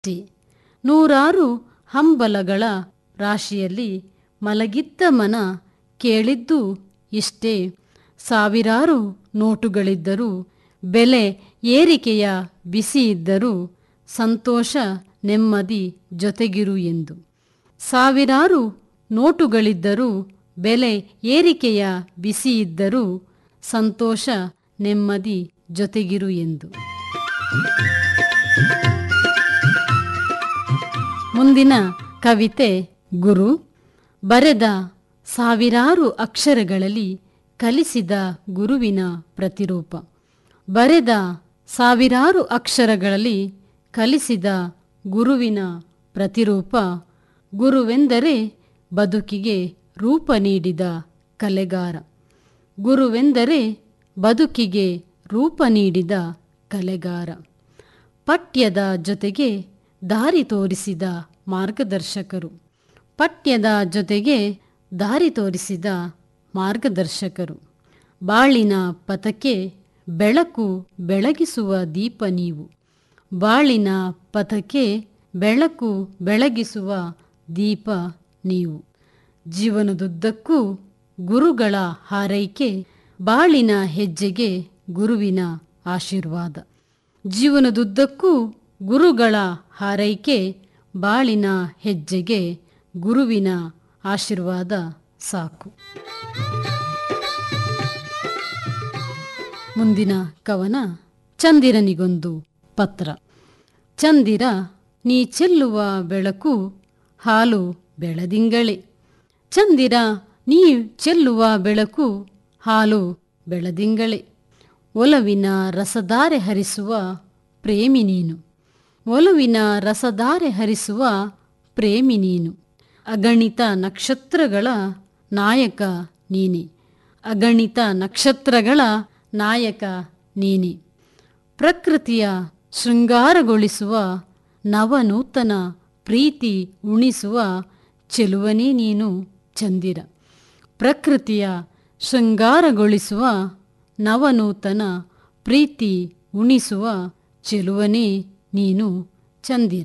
ಅಷ್ಟೇ ನೂರಾರು ಹಂಬಲಗಳ ರಾಶಿಯಲ್ಲಿ ಮಲಗಿದ್ದ ಮನ ಕೇಳಿದ್ದು ಇಷ್ಟೇ ಸಾವಿರಾರು ನೋಟುಗಳಿದ್ದರೂ ಬೆಲೆ ಏರಿಕೆಯ ಬಿಸಿ ಇದ್ದರೂ ಸಂತೋಷ ನೆಮ್ಮದಿ ಜೊತೆಗಿರು ಎಂದು ಸಾವಿರಾರು ನೋಟುಗಳಿದ್ದರೂ ಬೆಲೆ ಏರಿಕೆಯ ಬಿಸಿ ಇದ್ದರೂ ಸಂತೋಷ ನೆಮ್ಮದಿ ಜೊತೆಗಿರು ಎಂದು ಮುಂದಿನ ಕವಿತೆ ಗುರು ಬರೆದ ಸಾವಿರಾರು ಅಕ್ಷರಗಳಲ್ಲಿ ಕಲಿಸಿದ ಗುರುವಿನ ಪ್ರತಿರೂಪ ಬರೆದ ಸಾವಿರಾರು ಅಕ್ಷರಗಳಲ್ಲಿ ಕಲಿಸಿದ ಗುರುವಿನ ಪ್ರತಿರೂಪ ಗುರುವೆಂದರೆ ಬದುಕಿಗೆ ರೂಪ ನೀಡಿದ ಕಲೆಗಾರ ಗುರುವೆಂದರೆ ಬದುಕಿಗೆ ರೂಪ ನೀಡಿದ ಕಲೆಗಾರ ಪಠ್ಯದ ಜೊತೆಗೆ ದಾರಿ ತೋರಿಸಿದ ಮಾರ್ಗದರ್ಶಕರು ಪಠ್ಯದ ಜೊತೆಗೆ ದಾರಿ ತೋರಿಸಿದ ಮಾರ್ಗದರ್ಶಕರು ಬಾಳಿನ ಪಥಕ್ಕೆ ಬೆಳಕು ಬೆಳಗಿಸುವ ದೀಪ ನೀವು ಬಾಳಿನ ಪಥಕ್ಕೆ ಬೆಳಕು ಬೆಳಗಿಸುವ ದೀಪ ನೀವು ಜೀವನದುದ್ದಕ್ಕೂ ಗುರುಗಳ ಹಾರೈಕೆ ಬಾಳಿನ ಹೆಜ್ಜೆಗೆ ಗುರುವಿನ ಆಶೀರ್ವಾದ ಜೀವನದುದ್ದಕ್ಕೂ ಗುರುಗಳ ಹಾರೈಕೆ ಬಾಳಿನ ಹೆಜ್ಜೆಗೆ ಗುರುವಿನ ಆಶೀರ್ವಾದ ಸಾಕು ಮುಂದಿನ ಕವನ ಚಂದಿರನಿಗೊಂದು ಪತ್ರ ಚಂದಿರ ನೀ ಚೆಲ್ಲುವ ಬೆಳಕು ಹಾಲು ಬೆಳದಿಂಗಳೇ ಚಂದಿರ ನೀ ಚೆಲ್ಲುವ ಬೆಳಕು ಹಾಲು ಬೆಳದಿಂಗಳೇ ಒಲವಿನ ರಸಧಾರೆ ಹರಿಸುವ ಪ್ರೇಮಿ ನೀನು ಒಲವಿನ ರಸಧಾರೆ ಹರಿಸುವ ಪ್ರೇಮಿ ನೀನು ಅಗಣಿತ ನಕ್ಷತ್ರಗಳ ನಾಯಕ ನೀನೆ ಅಗಣಿತ ನಕ್ಷತ್ರಗಳ ನಾಯಕ ನೀನೆ ಪ್ರಕೃತಿಯ ಶೃಂಗಾರಗೊಳಿಸುವ ನವನೂತನ ಪ್ರೀತಿ ಉಣಿಸುವ ಚೆಲುವನೇ ನೀನು ಚಂದಿರ ಪ್ರಕೃತಿಯ ಶೃಂಗಾರಗೊಳಿಸುವ ನವನೂತನ ಪ್ರೀತಿ ಉಣಿಸುವ ಚೆಲುವನೇ ನೀನು ಚಂದಿರ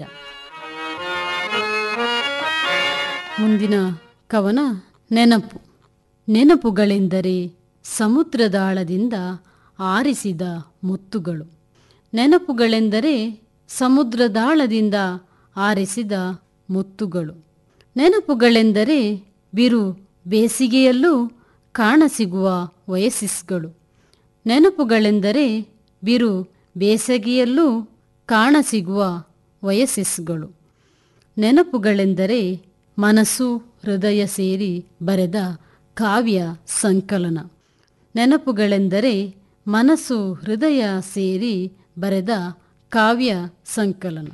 ಮುಂದಿನ ಕವನ ನೆನಪು ನೆನಪುಗಳೆಂದರೆ ಸಮುದ್ರದಾಳದಿಂದ ಆರಿಸಿದ ಮುತ್ತುಗಳು ನೆನಪುಗಳೆಂದರೆ ಸಮುದ್ರದಾಳದಿಂದ ಆರಿಸಿದ ಮುತ್ತುಗಳು ನೆನಪುಗಳೆಂದರೆ ಬಿರು ಬೇಸಿಗೆಯಲ್ಲೂ ಕಾಣಸಿಗುವ ವಯಸ್ಸಿಸ್ಗಳು ನೆನಪುಗಳೆಂದರೆ ಬಿರು ಬೇಸಗೆಯಲ್ಲೂ ಕಾಣಸಿಗುವ ವಯಸ್ಸಿಸ್ಗಳು ನೆನಪುಗಳೆಂದರೆ ಮನಸ್ಸು ಹೃದಯ ಸೇರಿ ಬರೆದ ಕಾವ್ಯ ಸಂಕಲನ ನೆನಪುಗಳೆಂದರೆ ಮನಸ್ಸು ಹೃದಯ ಸೇರಿ ಬರೆದ ಕಾವ್ಯ ಸಂಕಲನ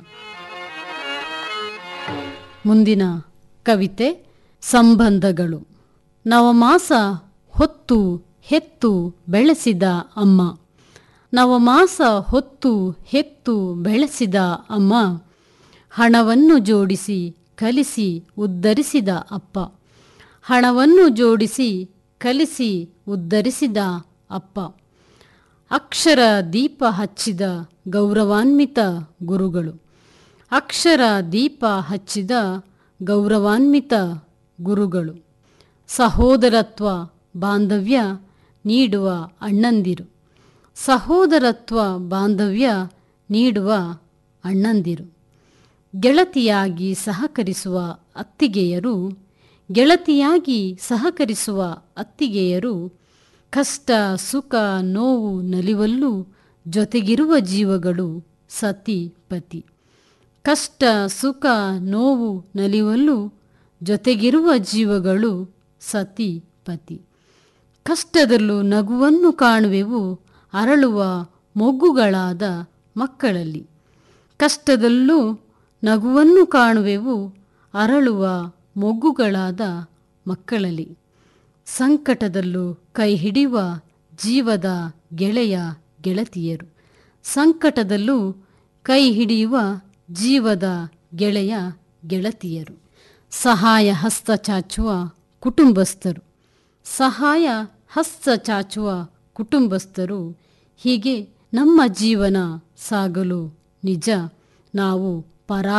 ಮುಂದಿನ ಕವಿತೆ ಸಂಬಂಧಗಳು ನವಮಾಸ ಹೊತ್ತು ಹೆತ್ತು ಬೆಳೆಸಿದ ಅಮ್ಮ ನವಮಾಸ ಹೊತ್ತು ಹೆತ್ತು ಬೆಳೆಸಿದ ಅಮ್ಮ ಹಣವನ್ನು ಜೋಡಿಸಿ ಕಲಿಸಿ ಉದ್ಧರಿಸಿದ ಅಪ್ಪ ಹಣವನ್ನು ಜೋಡಿಸಿ ಕಲಿಸಿ ಉದ್ಧರಿಸಿದ ಅಪ್ಪ ಅಕ್ಷರ ದೀಪ ಹಚ್ಚಿದ ಗೌರವಾನ್ವಿತ ಗುರುಗಳು ಅಕ್ಷರ ದೀಪ ಹಚ್ಚಿದ ಗೌರವಾನ್ವಿತ ಗುರುಗಳು ಸಹೋದರತ್ವ ಬಾಂಧವ್ಯ ನೀಡುವ ಅಣ್ಣಂದಿರು ಸಹೋದರತ್ವ ಬಾಂಧವ್ಯ ನೀಡುವ ಅಣ್ಣಂದಿರು ಗೆಳತಿಯಾಗಿ ಸಹಕರಿಸುವ ಅತ್ತಿಗೆಯರು ಗೆಳತಿಯಾಗಿ ಸಹಕರಿಸುವ ಅತ್ತಿಗೆಯರು ಕಷ್ಟ ಸುಖ ನೋವು ನಲಿವಲ್ಲೂ ಜೊತೆಗಿರುವ ಜೀವಗಳು ಸತಿ ಪತಿ ಕಷ್ಟ ಸುಖ ನೋವು ನಲಿವಲ್ಲೂ ಜೊತೆಗಿರುವ ಜೀವಗಳು ಸತಿ ಪತಿ ಕಷ್ಟದಲ್ಲೂ ನಗುವನ್ನು ಕಾಣುವೆವು ಅರಳುವ ಮೊಗ್ಗುಗಳಾದ ಮಕ್ಕಳಲ್ಲಿ ಕಷ್ಟದಲ್ಲೂ ನಗುವನ್ನು ಕಾಣುವೆವು ಅರಳುವ ಮೊಗ್ಗುಗಳಾದ ಮಕ್ಕಳಲ್ಲಿ ಸಂಕಟದಲ್ಲೂ ಕೈ ಹಿಡಿಯುವ ಜೀವದ ಗೆಳೆಯ ಗೆಳತಿಯರು ಸಂಕಟದಲ್ಲೂ ಕೈ ಹಿಡಿಯುವ ಜೀವದ ಗೆಳೆಯ ಗೆಳತಿಯರು ಸಹಾಯ ಹಸ್ತ ಚಾಚುವ ಕುಟುಂಬಸ್ಥರು ಸಹಾಯ ಹಸ್ತ ಚಾಚುವ ಕುಟುಂಬಸ್ಥರು ಹೀಗೆ ನಮ್ಮ ಜೀವನ ಸಾಗಲು ನಿಜ ನಾವು ಪರಾ